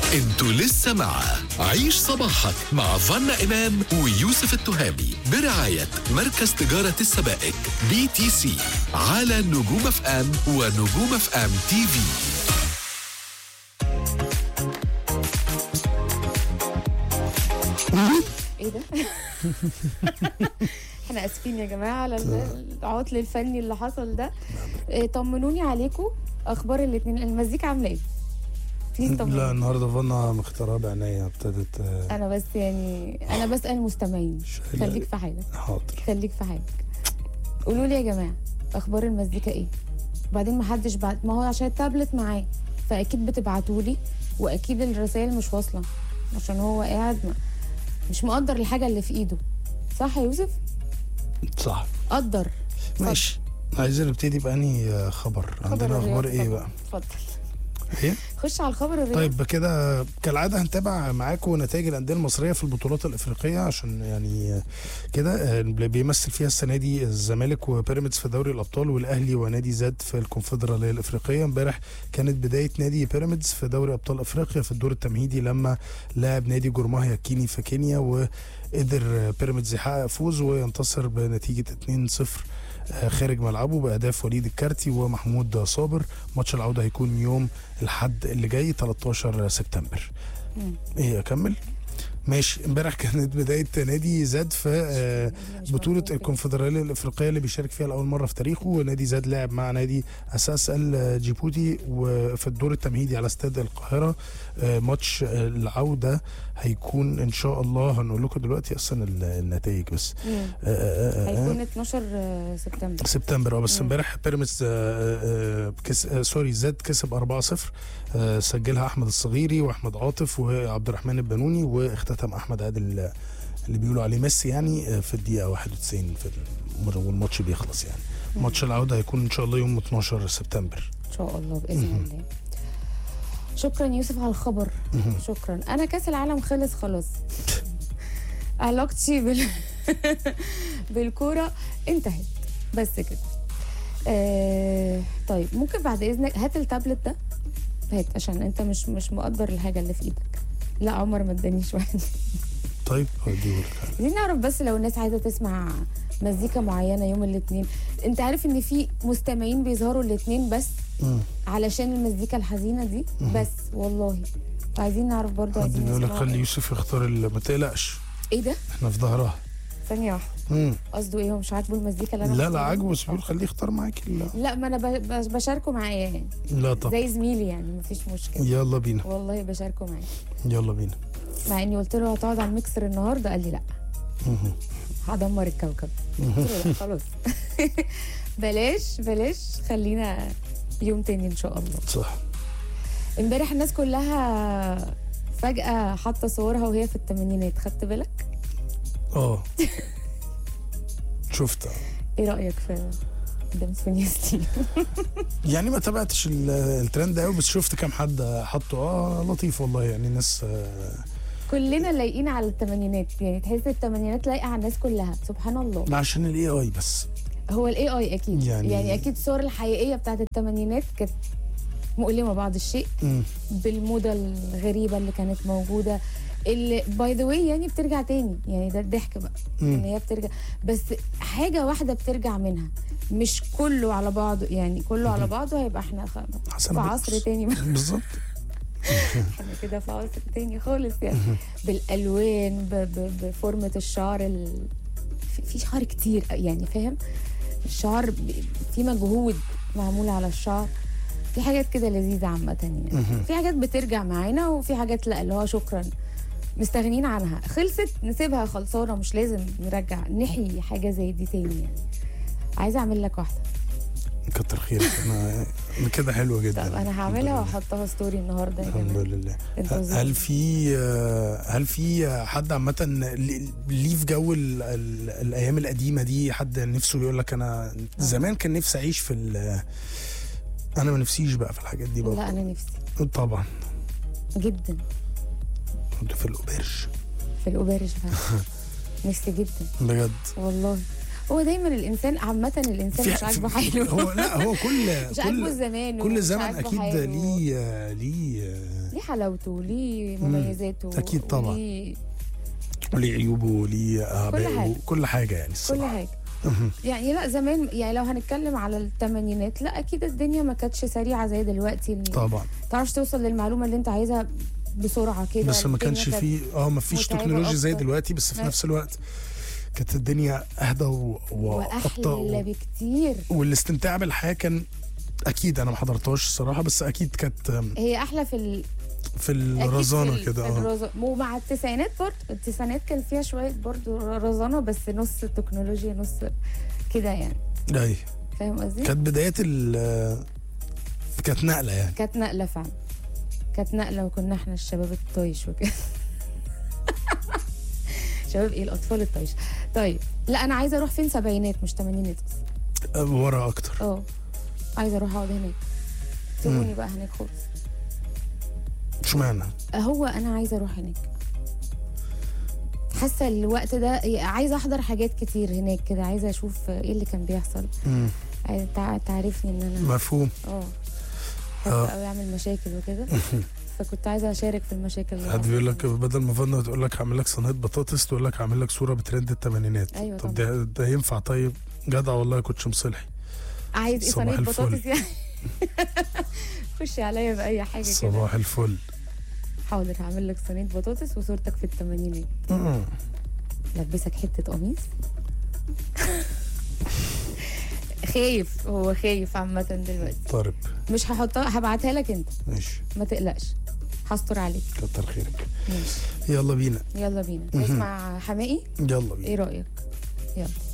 انتوا لسه مع عيش صباحك مع فنا إمام ويوسف التهامي برعاية مركز تجارة السبائك بي تي سي على نجوم اف ام ونجوم اف ام تي في ايه ده؟ احنا اسفين يا جماعه على ال- العطل الفني اللي حصل ده إيه، طمنوني عليكم اخبار الاثنين المزيكا عامله ايه؟ بليز لا طمنوني النهارده فانا مختارها بعناية ابتدت آه، انا بس يعني انا بسال المستمعين شايلة- خليك في حالك حاضر خليك في حالك قولوا لي يا جماعه اخبار المزيكا ايه؟ وبعدين ما حدش بعت ما هو عشان التابلت معاه فاكيد بتبعتوا لي واكيد الرسائل مش واصله عشان هو قاعد ما مش مقدر الحاجه اللي في ايده صح يا يوسف؟ صح قدر ماشي عايزين نبتدي بأنهي آه، خبر عندنا اخبار الرياضة ايه طبعاً. بقى اتفضل ايه خش على الخبر الرياضي طيب كده كالعاده هنتابع معاكم نتائج الانديه المصريه في البطولات الافريقيه عشان يعني آه، كده آه، اللي بيمثل فيها السنه دي الزمالك وبيراميدز في دوري الابطال والاهلي ونادي زد في الكونفدراليه الافريقيه امبارح كانت بدايه نادي بيراميدز في دوري ابطال افريقيا في الدور التمهيدي لما لعب نادي جورماهيا كيني في كينيا وقدر آه، بيراميدز يحقق فوز وينتصر بنتيجه 2-0 آه، خارج ملعبه باهداف وليد الكارتي ومحمود صابر ماتش العوده هيكون يوم الحد اللي جاي 13 سبتمبر مم. ايه اكمل ماشي امبارح كانت بدايه نادي زاد في آه، مش بطولة مفهوم كده. الكونفدرالية الإفريقية اللي بيشارك فيها لأول مرة في تاريخه ونادي زاد لعب مع نادي أساس الجيبوتي وفي الدور التمهيدي على استاد القاهرة آه، ماتش آه، العودة هيكون إن شاء الله هنقول لكم دلوقتي أصلا ال- النتائج بس مم. آه، آه، آه، آه. هيكون 12 سبتمبر سبتمبر اه بس مم. امبارح بيراميدز آه، آه، كس آه، سوري زاد كسب 4-0 آه، سجلها احمد الصغيري واحمد عاطف وعبد الرحمن البنوني واختتم احمد عادل آه، اللي بيقولوا عليه ميسي يعني آه، في الدقيقه 91 في الم- والماتش بيخلص يعني ماتش العوده هيكون ان شاء الله يوم 12 سبتمبر ان شاء الله باذن الله شكرا يوسف على الخبر شكرا انا كاس العالم خلص خلاص علاقتي بال بالكوره انتهت بس كده آه... طيب ممكن بعد اذنك هات التابلت ده هات عشان انت مش مش مقدر الحاجه اللي في ايدك لا عمر ما ادانيش واحد طيب هديهولك عايزين نعرف بس لو الناس عايزه تسمع مزيكا معينه يوم الاثنين انت عارف ان في مستمعين بيظهروا الاثنين بس مم. علشان المزيكا الحزينه دي بس والله عايزين نعرف برضه حد عايزين بيقول لك نسمع خلي إيه. يوسف يختار ال- ما تقلقش ايه ده احنا في ظهرها ثانيه واحده مم. قصده ايه هو مش عاجبه المزيكا اللي انا لا لا بختارها؟ عاجبه بس بيقول خليه يختار معاك ال- لا ما انا ب- ب- بشاركه معايا يعني لا طب زي زميلي يعني مفيش مشكله يلا بينا والله بشاركه معايا يلا بينا مع اني قلت له هتقعد على الميكسر النهارده قال لي لا مهم. هدمر الكوكب قلت له لا خلاص بلاش بلاش خلينا يوم تاني ان شاء الله صح امبارح الناس كلها فجأة حاطة صورها وهي في الثمانينات خدت بالك؟ اه شفت ايه رأيك في دم سونيستي؟ يعني ما تابعتش ال- الترند قوي بس شفت كام حد حطه اه لطيف والله يعني ناس آه كلنا لايقين على الثمانينات يعني تحس الثمانينات لايقة على الناس كلها سبحان الله ما عشان الاي اي بس هو الاي اي اكيد يعني- يعني, يعني اكيد الصور الحقيقية بتاعت الثمانينات كانت مؤلمة بعض الشيء مم. بالموضة الغريبة اللي كانت موجودة اللي باي ذا واي يعني بترجع تاني يعني ده الضحك بقى ان مم. هي بترجع بس حاجة واحدة بترجع منها مش كله على بعضه يعني كله على بعضه هيبقى احنا خ- حسن في أبو عصر قص. تاني بالظبط احنا كده في عصر تاني خالص يعني بالالوان ب- ب- بفورمه الشعر ال... في- في شعر كتير يعني فاهم الشعر ب- في مجهود معمول على الشعر في حاجات كده لذيذه عامه يعني في حاجات بترجع معانا وفي حاجات لا اللي هو شكرا مستغنين عنها خلصت نسيبها خلصانه مش لازم نرجع نحيي حاجه زي دي تاني يعني عايزه اعمل لك واحده كتر خيرك انا كده حلوه جدا طب انا هعملها واحطها ستوري النهارده يا الحمد جماعه لله انتوا هل في آه، هل في حد عامة لي- ليه في جو ال- ال- الأيام القديمة دي حد نفسه يقول لك أنا زمان كان نفسي أعيش في ال- أنا ما نفسيش بقى في الحاجات دي لا بقى انا نفسي طبعا جدا كنت في الأوبرج في الاوبرج فعلا نفسي جدا بجد والله هو دايما الانسان عامه الانسان في- مش عاجبه في- حاله هو لا هو كل مش عاجبه كل زمان كل ومش زمن عاجبه اكيد حاله. ليه ليه ليه ليه حلاوته وليه مميزاته أكيد طبعا. وليه وليه عيوبه وليه اعبائه حاجة. كل حاجه يعني كل الصراحه حاجه يعني لا زمان يعني لو هنتكلم على الثمانينات لا اكيد الدنيا ما كانتش سريعه زي دلوقتي ال- طبعا تعرفش توصل للمعلومه اللي انت عايزها بسرعه كده بس ما الدنيا كانش كانت- فيه اه ما فيش متعبة تكنولوجيا زي أكتر. دلوقتي بس في لا. نفس الوقت كانت الدنيا اهدى و- وابطا واحلى و... بكتير والاستمتاع بالحياه كان اكيد انا ما حضرتهاش الصراحه بس اكيد كانت آم، هي احلى في ال... في أكيد في الرزانه ال- كده في اه الرز... ومع التسعينات برضه التسعينات كان فيها شويه برضه رزانه بس نص تكنولوجيا نص كده يعني اي فاهم قصدي؟ كانت بدايات ال كانت نقله يعني كانت نقله فعلا كانت نقله وكنا احنا الشباب الطايش وكده شباب ايه الاطفال الطايش طيب لا انا عايزه اروح فين سبعينات مش تمانينات بس آه، ورا اكتر اه عايزه اروح اقعد هناك سيبوني بقى هناك خالص اشمعنى هو انا عايزه اروح هناك حاسه الوقت ده عايزه احضر حاجات كتير هناك كده عايزه اشوف ايه اللي كان بيحصل مم. عايزة تع- تعرفني ان انا مفهوم اه آه. بحب قوي اعمل مشاكل وكده فكنت عايزه اشارك في المشاكل اللي حد بيقول لك حصلت. بدل ما فضلنا تقول لك هعمل لك صينيه بطاطس تقول لك هعمل لك صوره بترند الثمانينات أيوة طب طبعا. ده, ده ينفع طيب جدع والله كنت مصلحي عايز ايه صباح صينيه الفل. بطاطس يعني خشي عليا باي حاجه كده صباح الفل حاضر هعمل لك صينيه بطاطس وصورتك في الثمانينات مم. لبسك حته قميص خايف هو خايف عامة دلوقتي طارب مش هحطها هبعتها لك انت ماشي ما تقلقش هستر عليك كتر خيرك ماشي يلا بينا يلا بينا نسمع حمائي يلا بينا ايه رأيك يلا